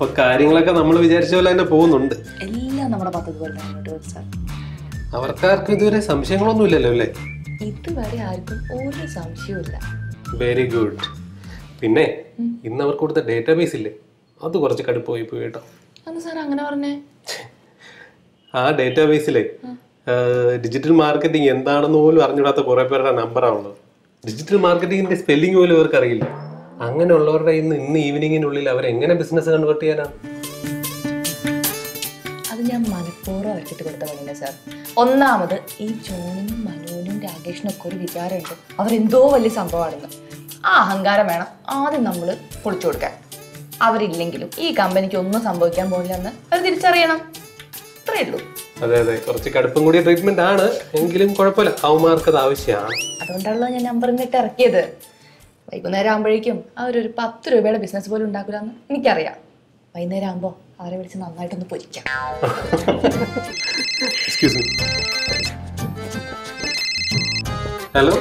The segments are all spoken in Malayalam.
അപ്പൊ കാര്യങ്ങളൊക്കെ നമ്മൾ വിചാരിച്ച പോലെ തന്നെ പോകുന്നുണ്ട് എല്ലാം നമ്മുടെ പദ്ധതി പോലെ തന്നെ മുന്നോട്ട് പോകും സാർ അവർക്കാർക്കും ഇതുവരെ സംശയങ്ങളൊന്നും ഇല്ലല്ലോ അല്ലേ ഇതുവരെ ആർക്കും ഒരു സംശയവുമില്ല വെരി ഗുഡ് പിന്നെ ഇന്ന് അവർക്ക് കൊടുത്ത ഡേറ്റാബേസ് ഇല്ലേ അത് കുറച്ച് കടുപ്പമായി പോയി കേട്ടോ അന്ന് സാർ അങ്ങനെ പറഞ്ഞേ ആ ഡേറ്റാബേസിലെ ഡിജിറ്റൽ മാർക്കറ്റിംഗ് എന്താണെന്ന് പോലും അറിഞ്ഞിടാത്ത കുറെ പേരുടെ നമ്പറാണുള്ളത് ഡിജിറ്റൽ മാർക്കറ്റിംഗിന്റെ സ്പെല്ലിംഗ് പോലും അവർക്ക് അറിയില്ല അങ്ങനെയുള്ളവരുടെ ഇന്ന് ഇന്ന് ഈവനിങ്ങിനുള്ളിൽ അവർ എങ്ങനെ ബിസിനസ് കൺവേർട്ട് ചെയ്യാനാണ് അത് ഞാൻ മനഃപൂർവ്വം വെച്ചിട്ട് കൊടുത്ത പണിയില്ല സാർ ഒന്നാമത് ഈ ജോണിനും മനുവിനും രാകേഷിനും ഒക്കെ ഒരു വിചാരമുണ്ട് അവരെന്തോ വലിയ സംഭവമാണെന്ന് ആ അഹങ്കാരം വേണം ആദ്യം നമ്മൾ പൊളിച്ചു കൊടുക്കാൻ അവരില്ലെങ്കിലും ഈ കമ്പനിക്ക് ഒന്നും സംഭവിക്കാൻ പോകില്ല എന്ന് അവർ തിരിച്ചറിയണം അത്രേ ഉള്ളൂ അതെ അതെ കുറച്ച് കടുപ്പം കൂടിയ ട്രീറ്റ്മെന്റ് ആണ് എങ്കിലും കുഴപ്പമില്ല അവന്മാർക്ക് അത് ആവശ്യമാണ് അതുകൊണ്ടാണല്ലോ ഞാൻ നമ്പർ ഇന്നിട്ട് ഇറക്കിയത് വൈകുന്നേരം ആകുമ്പോഴേക്കും അവരൊരു പത്ത് രൂപയുടെ ബിസിനസ് പോലും ഉണ്ടാക്കില്ലെന്ന് എനിക്കറിയാം വൈകുന്നേരം ആകുമ്പോൾ അവരെ വിളിച്ച് നന്നായിട്ടൊന്ന് പൊരിക്കാം എക്സ്ക്യൂസ് മീ ഹലോ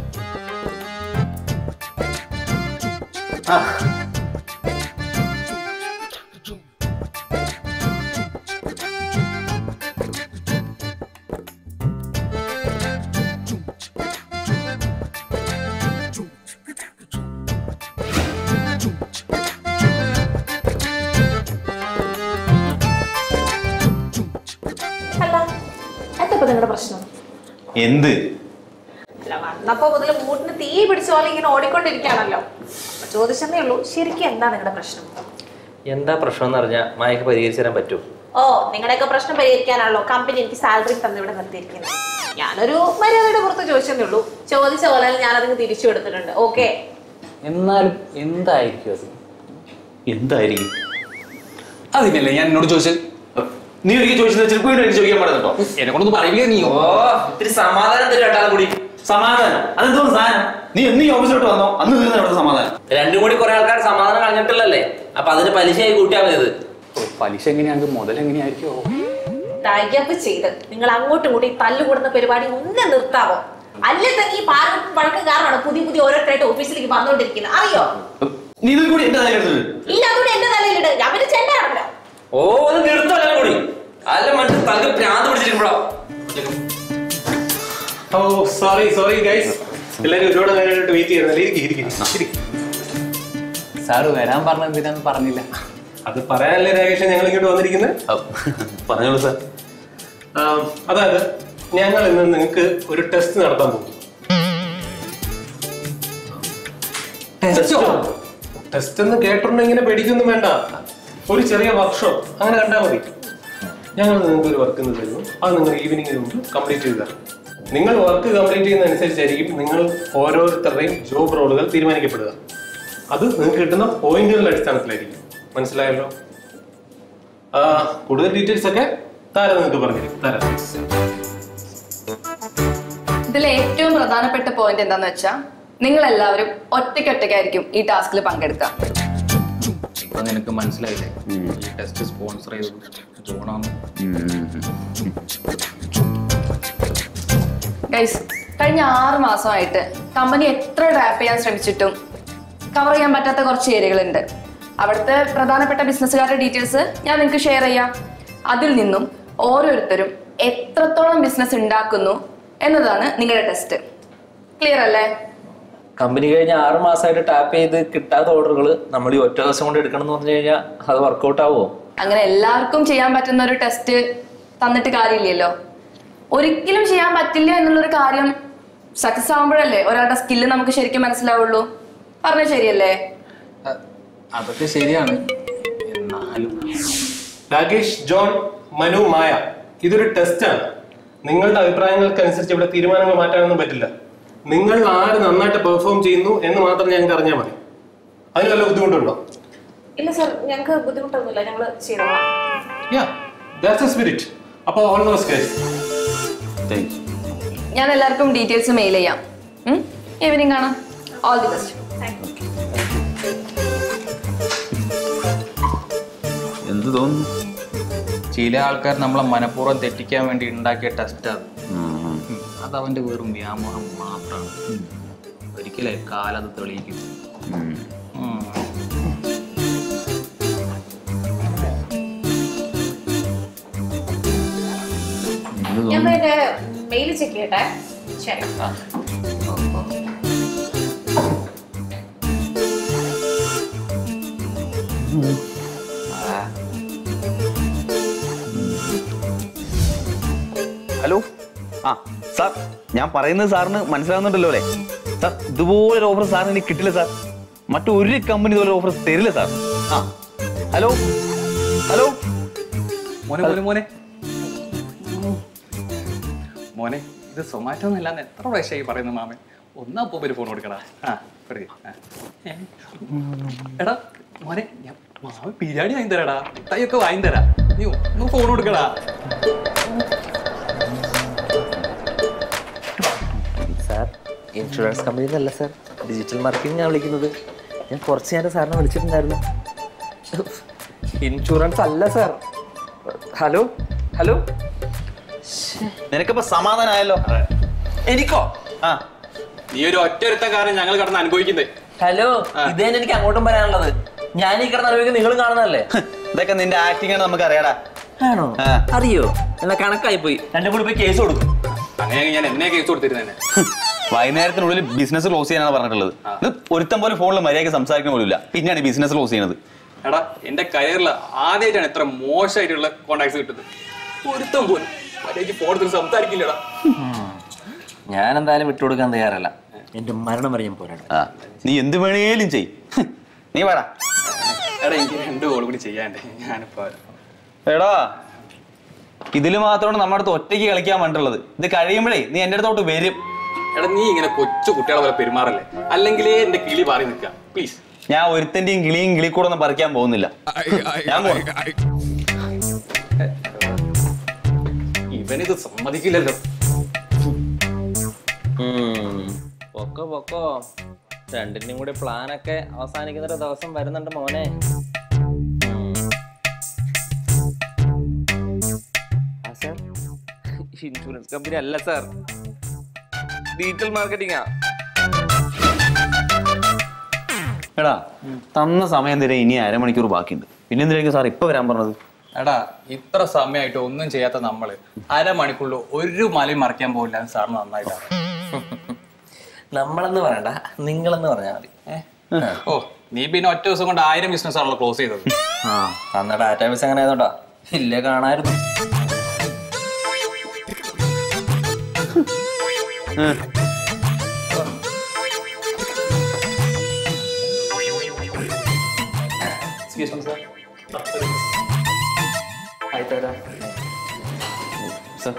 അല്ല എന്തപ്പോ നിങ്ങളുടെ പ്രശ്നം എന്ത് അല്ല വന്നപ്പോ മുതൽ മൂട്ടിന് തീ പിടിച്ച പോലെ ഇങ്ങനെ ഓടിക്കൊണ്ടിരിക്കുകയാണല്ലോ അപ്പൊ ചോദിച്ചതേ ഉള്ളൂ ശരിക്കും എന്താ നിങ്ങളുടെ പ്രശ്നം എന്താ പ്രശ്നം എന്ന് പറഞ്ഞാൽ മായക്ക് പരിഹരിച്ചു തരാൻ പറ്റുമോ ഓ നിങ്ങളുടെയൊക്കെ പ്രശ്നം പരിഹരിക്കാനാണല്ലോ കമ്പനി എനിക്ക് സാലറി തന്നു ഇവിടെ നിർത്തിയിരിക്കുന്നത് ഞാനൊരു മര്യാദയുടെ പുറത്ത് ചോദിച്ചതേ ഉള്ളൂ ചോദിച്ച പോലെ ഞാനതിന് തിരിച്ചു കൊടുത്തിട്ടുണ്ട് ഓക്കെ എന്നാലും എന്തായിരിക്കും അത് എന്തായിരിക്കും അതിനല്ലേ ഞാൻ എന്നോട് ചോദിച്ചത് നീ ഒരിക്കൽ ചോദിച്ചത് വെച്ചിട്ട് വീണ്ടും എനിക്ക് ചോദിക്കാൻ പാടുന്നുണ്ടോ എന്നെ കൊണ്ടൊന്ന് പറയുക നീ ഓ ഇത്തിരി സമാധാനം തരും രണ്ടാളും കൂടി സമാധാനം അതെന്തോ സാധനം നീ എന്ന് ഈ ഓഫീസിലോട്ട് വന്നോ അന്ന് തീർന്ന അവിടെ സമാധാനം രണ്ടും കൂടി കുറെ ആൾക്കാർ സമാധാനം കളഞ്ഞിട്ടില്ലല്ലേ അപ്പൊ അതിന് പലിശയായി കൂട്ടിയാൽ മതി ഇത് ഓ, പലിശ എങ്ങനെയാണെങ്കിൽ മുതൽ എങ്ങനെയായിരിക്കും ടൈപ്പ് ചെയ്ത് നിങ്ങൾ അങ്ങോട്ടും ഇങ്ങോട്ടും ഈ തല്ലുകൂടുന്ന പരിപാടി ഒന്ന് നിർത്താവോ അല്ലേ തന്നെ ഈ പാർക്കും വഴക്കും കാരണമാണ് പുതിയ പുതിയ ഓരോരുത്തരായിട്ട് ഓഫീസിലേക്ക് വന്നുകൊണ്ടിരിക്കുന്നത് അറിയോ നീ ഇതിൽ കൂടി എന്റെ തലയിലെടുത്തത് ഇല്ല അതുകൊണ്ട് എന്റെ തലയിലിട് ഞാൻ പിന്നെ ചെല്ലാണല്ലോ ഓ അത് നിർത്തല്ലോ കൂടി അല്ല മനുഷ്യൻ തലക്ക് പ്രാന്ത് പിടിച്ചിരിക്കുമ്പോഴോ ഓ സോറി സോറി ഗൈസ് എല്ലാവരും ഒരുപാട് നേരമായിട്ട് വെയിറ്റ് ചെയ്യുന്നല്ലേ ഇരിക്കും ഇരിക്കും ഇരിക്കും സാറ് വരാൻ പറഞ്ഞ എന്തിനാന്ന് പറഞ്ഞില്ല അത് പറയാനല്ലേ രാകേഷ് ഞങ്ങൾ ഇങ്ങോട്ട് വന്നിരിക്കുന്നത് പറഞ്ഞോളൂ സാർ അതായത് ഞങ്ങൾ ഇന്ന് നിങ്ങൾക്ക് ഒരു ടെസ്റ്റ് നടത്താൻ പോകും ടെസ്റ്റ് എന്ന് കേട്ടിട്ടുണ്ടെങ്കിൽ ഇങ്ങനെ പേടിക്കൊന്നും വേണ്ട ഒരു ചെറിയ വർക്ക്ഷോപ്പ് അങ്ങനെ കണ്ടാൽ മതി ഞങ്ങൾ നിങ്ങൾക്ക് ഒരു വർക്ക് ഇന്ന് തരുന്നു അത് നിങ്ങൾ ഈവനിങ്ങിന് മുമ്പ് കംപ്ലീറ്റ് ചെയ്ത് തരണം നിങ്ങൾ വർക്ക് കംപ്ലീറ്റ് ചെയ്യുന്ന അനുസരിച്ചായിരിക്കും നിങ്ങൾ ഓരോരുത്തരുടെയും ജോബ് റോളുകൾ തീരുമാനിക്കപ്പെടുക അത് നിങ്ങൾക്ക് കിട്ടുന്ന പോയിന്റുകളുടെ അടിസ്ഥാനത്തിലായിരിക്കും മനസ്സിലായല്ലോ ആ, കൂടുതൽ ഡീറ്റെയിൽസ് ഒക്കെ താരം നിങ്ങൾക്ക് പറഞ്ഞിരിക്കും താരം ഇതിൽ ഏറ്റവും പ്രധാനപ്പെട്ട പോയിന്റ് എന്താന്ന് വെച്ചാൽ നിങ്ങൾ എല്ലാവരും ഒറ്റയ്ക്കൊറ്റയ്ക്കായിരിക്കും ഈ ടാസ്കിൽ പങ്കെടുക്കുക ഇപ്പൊ നിനക്ക് മനസ്സിലായില്ലേ ഈ ടെസ്റ്റ് സ്പോൺസർ ചെയ്തത് ജോണാന്ന് ഗൈസ് കഴിഞ്ഞ ആറ് മാസമായിട്ട് കമ്പനി എത്ര റാപ്പ് ചെയ്യാൻ ശ്രമിച്ചിട്ടും കവർ ചെയ്യാൻ പറ്റാത്ത കുറച്ച് ഏരിയകളുണ്ട് അവിടുത്തെ പ്രധാനപ്പെട്ട ബിസിനസ്സുകാരുടെ ഡീറ്റെയിൽസ് ഞാൻ നിങ്ങൾക്ക് ഷെയർ ചെയ്യാം അതിൽ നിന്നും ഓരോരുത്തരും എത്രത്തോളം ബിസിനസ് ഉണ്ടാക്കുന്നു എന്നതാണ് നിങ്ങളുടെ ടെസ്റ്റ് ക്ലിയർ അല്ലേ കമ്പനി കഴിഞ്ഞ ആറ് മാസമായിട്ട് ടാപ്പ് ചെയ്ത് കിട്ടാത്ത ഓർഡറുകൾ നമ്മൾ ഈ ഒറ്റ ദിവസം കൊണ്ട് എടുക്കണം എന്ന് പറഞ്ഞു കഴിഞ്ഞാൽ അത് വർക്കൗട്ട് ആവുമോ അങ്ങനെ എല്ലാവർക്കും ചെയ്യാൻ പറ്റുന്ന ഒരു ടെസ്റ്റ് തന്നിട്ട് കാര്യമില്ലല്ലോ ഒരിക്കലും ചെയ്യാൻ പറ്റില്ല എന്നുള്ളൊരു കാര്യം സക്സസ് ആവുമ്പോഴല്ലേ ഒരാളുടെ സ്കില്ല് നമുക്ക് ശരിക്കും മനസ്സിലാവുള്ളൂ പറഞ്ഞ ശരിയല്ലേ അ- അതൊക്കെ ശരിയാണ് എന്നാലും രാകേഷ് ജോൺ മനു മായ ഇതൊരു ടെസ്റ്റാണ് നിങ്ങളുടെ അഭിപ്രായങ്ങൾക്കനുസരിച്ച് ഇവിടെ തീരുമാനങ്ങൾ മാറ്റാനൊന്നും പറ്റില്ല നിങ്ങൾ ആര് നന്നായിട്ട് പെർഫോം ചെയ്യുന്നു എന്ന് മാത്രം ഞങ്ങൾക്ക് അറിഞ്ഞാൽ മതി അതിന് വല്ല ബുദ്ധിമുട്ടുണ്ടോ ഇല്ല സർ ഞങ്ങൾക്ക് ബുദ്ധിമുട്ടൊന്നുമില്ല ഞങ്ങൾ ചെയ്തോളാം യാ ദാറ്റ്സ് എ സ്പിരിറ്റ് അപ്പോൾ all those guys thank you ഞാൻ എല്ലാവർക്കും ഡീറ്റെയിൽസ് മെയിൽ ചെയ്യാം ഈവനിങ് കാണാം ഓൾ ദി ബെസ്റ്റ് എന്ത് തോന്നുന്നു ചില ആൾക്കാർ നമ്മളെ മനഃപൂർവ്വം തെറ്റിക്കാൻ വേണ്ടി ഉണ്ടാക്കിയ ടെസ്റ്റ് അത് ഉം. ഉം. അത് അവന്റെ വെറും വ്യാമോഹം മാത്രമാണ് ഒരിക്കലേ കാലത് തെളിയിക്കും ഉം. ഉം. ഞാൻ എന്റെ മെയിൽ ചെക്ക് ചെയ്യട്ടെ ശരി ഹലോ ആ സാർ ഞാൻ പറയുന്നത് സാറിന് മനസ്സിലാവുന്നുണ്ടല്ലോ അല്ലേ സാർ ഇതുപോലൊരു ഓഫർ സാറിന് എനിക്ക് കിട്ടില്ല സാർ മറ്റൊരു കമ്പനി ഇതുപോലെ ഓഫർ തരില്ല സാർ ആ ഹലോ ഹലോ മോനെ മോനെ മോനെ മോനെ ഇത് സൊമാറ്റോ എന്നല്ലാന്ന് എത്ര പ്രാവശ്യമായി പറയുന്നു മാമൻ ഒന്നാ പോ ഒരു ഫോൺ കൊടുക്കടാ ആ പറയ്. ആ. ഏ? എടാ മോനെ ഞാൻ മാമൻ ബിരിയാണി വാങ്ങി തരാടാ തൈയൊക്കെ വാങ്ങി തരാം നീ ഒന്ന് ഫോൺ കൊടുക്കടാ സാർ ഇൻഷുറൻസ് കമ്പനി എന്നല്ല സാർ ഡിജിറ്റൽ മാർക്കറ്റിംഗ് ഞാൻ വിളിക്കുന്നത് ഞാൻ കുറച്ച് നേരം സാറിനെ വിളിച്ചിട്ടുണ്ടായിരുന്നു ഇൻഷുറൻസ് അല്ല സാർ ഹലോ ഹലോ നിനക്കിപ്പോ സമാധാനമായല്ലോ എനിക്കോ ആ നീ ഒരു ഒറ്റ ഒരുത്ത കാരണം ഞങ്ങൾ കടന്ന് അനുഭവിക്കുന്നത് ഹലോ ഇതേ എനിക്ക് അങ്ങോട്ടും പറയാനുള്ളത് ഞാൻ ഈ കിടന്ന് അനുഭവിക്കുന്നത് നിങ്ങളും കാണുന്നതല്ലേ ഹ്, ഇതൊക്കെ നിന്റെ ആക്ടിംഗ് ആണ് നമുക്ക് അറിയാടാ ആണോ ആ. അറിയോ എന്നാ കണക്കായി പോയി രണ്ടും കൂടി പോയി കേസ് കൊടുക്കും അങ്ങനെയാണെങ്കിൽ ഞാൻ എന്നെ കേസ് കൊടുത്തിരുന്നെ ഹ്, വൈകുന്നേരത്തിനുള്ളിൽ ബിസിനസ് ക്ലോസ് ചെയ്യാനാണ് പറഞ്ഞിട്ടുള്ളത് ഇത് ഒരുത്തം പോലെ ഫോണിൽ മര്യാദയ്ക്ക് സംസാരിക്കാൻ പോലില്ല പിന്നെയാണ് ബിസിനസ് ക്ലോസ് ചെയ്യുന്നത് എടാ എന്റെ കരിയറിൽ ആദ്യമായിട്ടാണ് ഇത്ര മോശമായിട്ടുള്ള കോണ്ടാക്ട്സ് കിട്ടുന്നത് ഒരുത്തം പോലും മര്യാദയ്ക്ക് ഫോൺ എടുത്ത് സംസാരിക്കില്ലടാ ഞാൻ എന്തായാലും വിട്ടുകൊടുക്കാൻ തയ്യാറല്ല എന്റെ മരണം വരെ ഞാൻ പോരാടും ആ നീ എന്ത് വേണേലും ചെയ് ഹ്, നീ വേടാ എടാ എനിക്ക് രണ്ട് കോൾ കൂടി ചെയ്യാണ്ട് ഞാനിപ്പോ വരാം. എടാ ഇതില് മാത്രമാണ് നമ്മുടെ അടുത്ത് ഒറ്റയ്ക്ക് കളിക്കാൻ വേണ്ടിട്ടുള്ളത് ഇത് കഴിയുമ്പോഴേ നീ എന്റെ അടുത്തോട്ട് വരും എടാ നീ ഇങ്ങനെ കൊച്ചു കുട്ടികളെ പോലെ പെരുമാറല്ലേ അല്ലെങ്കിലേ എന്റെ കിളി പാറി നിൽക്കുക പ്ലീസ് ഞാൻ ഒരുത്തന്റെയും കിളിയും കിളിക്കൂടെ ഒന്നും പറിക്കാൻ പോകുന്നില്ല ഞാൻ പോണു. ഇവനിത് സമ്മതിക്കില്ലല്ലോ പൊക്കോ പൊക്കോ രണ്ടിന്റെയും കൂടി പ്ലാനൊക്കെ അവസാനിക്കുന്ന ഒരു ദിവസം വരുന്നുണ്ട് മോനെ ഇൻഷുറൻസ് കമ്പനി അല്ല സാർ ഡിജിറ്റൽ മാർക്കറ്റിംഗാ എടാ തന്ന സമയം തരെ ഇനി അരമണിക്കൂർ ബാക്കിയുണ്ട് പിന്നെ എന്തിനായിരിക്കും സാർ ഇപ്പൊ വരാൻ പറഞ്ഞത് എടാ ഇത്ര സമയമായിട്ട് ഒന്നും ചെയ്യാത്ത നമ്മള് അരമണിക്കൂറിൽ ഒരു മലയും മറിക്കാൻ പോകില്ല എന്ന് സാറിന് നന്നായിട്ടാണ് നമ്മളെന്ന് പറയണ്ട നിങ്ങളെന്ന് പറഞ്ഞാൽ മതി ഓ നീ പിന്നെ ഒറ്റ ദിവസം കൊണ്ട് ആയിരം ബിസിനസ് ആണല്ലോ ക്ലോസ് ചെയ്തത് ആ തന്ന ഡാറ്റാബേസ് അങ്ങനെ ആയതുകൊണ്ടാ ഇല്ലേ കാണായിരുന്നു എക്സ്ക്യൂസ് മീ സാർ സാർ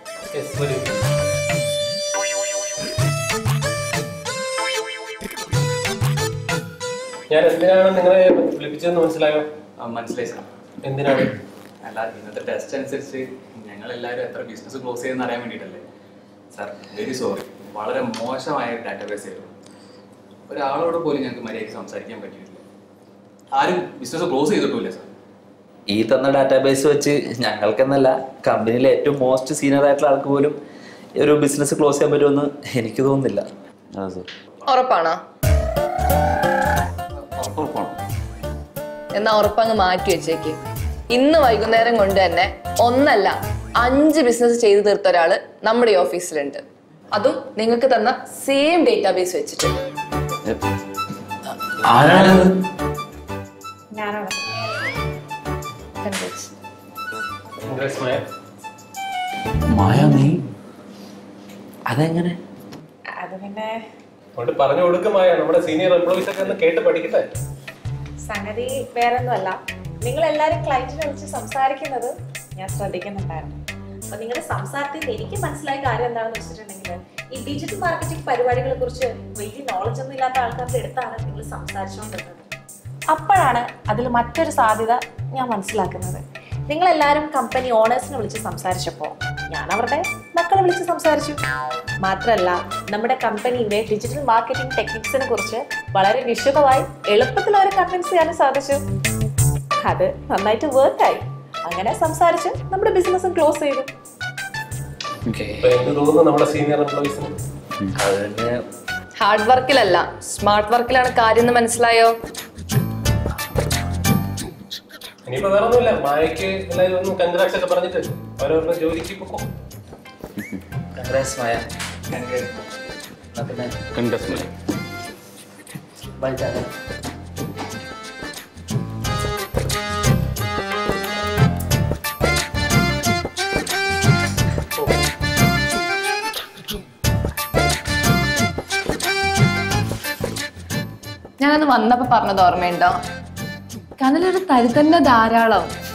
ഞാൻ എന്തിനാണ് നിങ്ങളെ വിളിപ്പിച്ചതെന്ന് മനസ്സിലായോ മനസ്സിലായി സാർ എന്തിനാണ് അല്ല ഇന്നത്തെ ടെസ്റ്റ് അനുസരിച്ച് ഞങ്ങൾ എല്ലാവരും എത്ര ബിസിനസ് ക്ലോസ് ചെയ്യുന്ന അറിയാൻ വേണ്ടിയിട്ടല്ലേ സാർ വെരി സോറി വളരെ മോശമായ ഡാറ്റാബേസ് ആയിരുന്നു ഒരാളോട് പോലും ഞങ്ങൾക്ക് മര്യാദയ്ക്ക് സംസാരിക്കാൻ പറ്റിയിട്ടില്ല ആരും ബിസിനസ് ക്ലോസ് ചെയ്തിട്ടില്ല സാർ ഈ തന്ന ഡാറ്റാബേസ് വെച്ച് ഞങ്ങൾക്കെന്നല്ല കമ്പനിയിലെ ഏറ്റവും മോസ്റ്റ് സീനിയർ ആയിട്ടുള്ള ആൾക്ക് പോലും ഒരു ബിസിനസ് ക്ലോസ് ചെയ്യാൻ പറ്റുമെന്ന് എനിക്ക് തോന്നുന്നില്ല അതെ സാർ ഉറപ്പാണോ ഉറപ്പാണ് എന്നാ ഉറപ്പങ്ങ് മാറ്റി വെച്ചേക്ക് ഇന്ന് വൈകുന്നേരം കൊണ്ട് തന്നെ ഒന്നല്ല അഞ്ച് ബിസിനസ് ചെയ്തു തീർത്ത ഒരാള് നമ്മുടെ ഈ ഓഫീസിലുണ്ട് അതും നിങ്ങൾക്ക് തന്ന സെയിം ഡേറ്റാബേസ് വെച്ചിട്ട് ആരാണത് ഞാനാണ് Congrats. Congrats, Maya. മായ നീ അതെങ്ങനെ അത് പിന്നെ അതുകൊണ്ട് പറഞ്ഞു കൊടുക്കുമായ നമ്മുടെ സീനിയർ എംപ്ലോയീസ് ഒക്കെ ഒന്ന് കേട്ട് പഠിക്കട്ടെ സംഗതി വേറൊന്നുമല്ല നിങ്ങൾ എല്ലാവരും ക്ലയന്റിനെ വിളിച്ച് സംസാരിക്കുന്നത് ഞാൻ ശ്രദ്ധിക്കുന്നുണ്ടായിരുന്നു അപ്പൊ നിങ്ങളുടെ സംസാരത്തിൽ നിന്ന് എനിക്ക് മനസ്സിലായ കാര്യം എന്താണെന്ന് വെച്ചിട്ടുണ്ടെങ്കിൽ ഈ ഡിജിറ്റൽ മാർക്കറ്റിംഗ് പരിപാടികളെ കുറിച്ച് വലിയ നോളജ് ഒന്നും ഇല്ലാത്ത ആൾക്കാരുടെ അടുത്താണ് നിങ്ങൾ സംസാരിച്ചുകൊണ്ടിരുന്നത് അപ്പോഴാണ് അതിൽ മറ്റൊരു സാധ്യത ഞാൻ മനസ്സിലാക്കുന്നത് നിങ്ങൾ എല്ലാവരും കമ്പനി ഓണേഴ്സിനെ വിളിച്ച് സംസാരിച്ചപ്പോൾ ഞാൻ അവരുടെ മക്കളെ വിളിച്ച് സംസാരിച്ചു മാത്രമല്ല നമ്മുടെ കമ്പനീന്റെ ഡിജിറ്റൽ മാർക്കറ്റിംഗ് ടെക്നിക്സിനെ കുറിച്ച് വളരെ വിശദമായി എളുപ്പത്തിൽ അവരെ കൺവിൻസ് ചെയ്യാനും സാധിച്ചു അത് നന്നായിട്ട് വർക്കായി അങ്ങനെ സംസാരിച്ച് നമ്മുടെ ബിസിനസ് ക്ലോസ് ചെയ്തു അപ്പൊ എന്ത് തോന്നുന്നു നമ്മുടെ സീനിയർ എംപ്ലോയീസിന് അത് തന്നെ ഹാർഡ് വർക്കിലല്ല സ്മാർട്ട് വർക്കിലാണ് കാര്യം എന്ന് മനസ്സിലായോ ഇനിയിപ്പോ വേറെ ഒന്നുമില്ല മായക്ക് എല്ലാവരും ഒന്ന് കൺഗ്രാറ്റ്സ് ഒക്കെ പറഞ്ഞിട്ട് അവരവരുടെ ജോലിക്ക് പോക്കോ കൺഗ്രാറ്റ്സ് മായ എന്നാ പിന്നെ കണ്ടസ്മല ബൈ ചായ ഞാനന്ന് വന്നപ്പോ പറഞ്ഞത് ഓർമ്മയുണ്ടോ കനലൊരു തരി തന്നെ ധാരാളം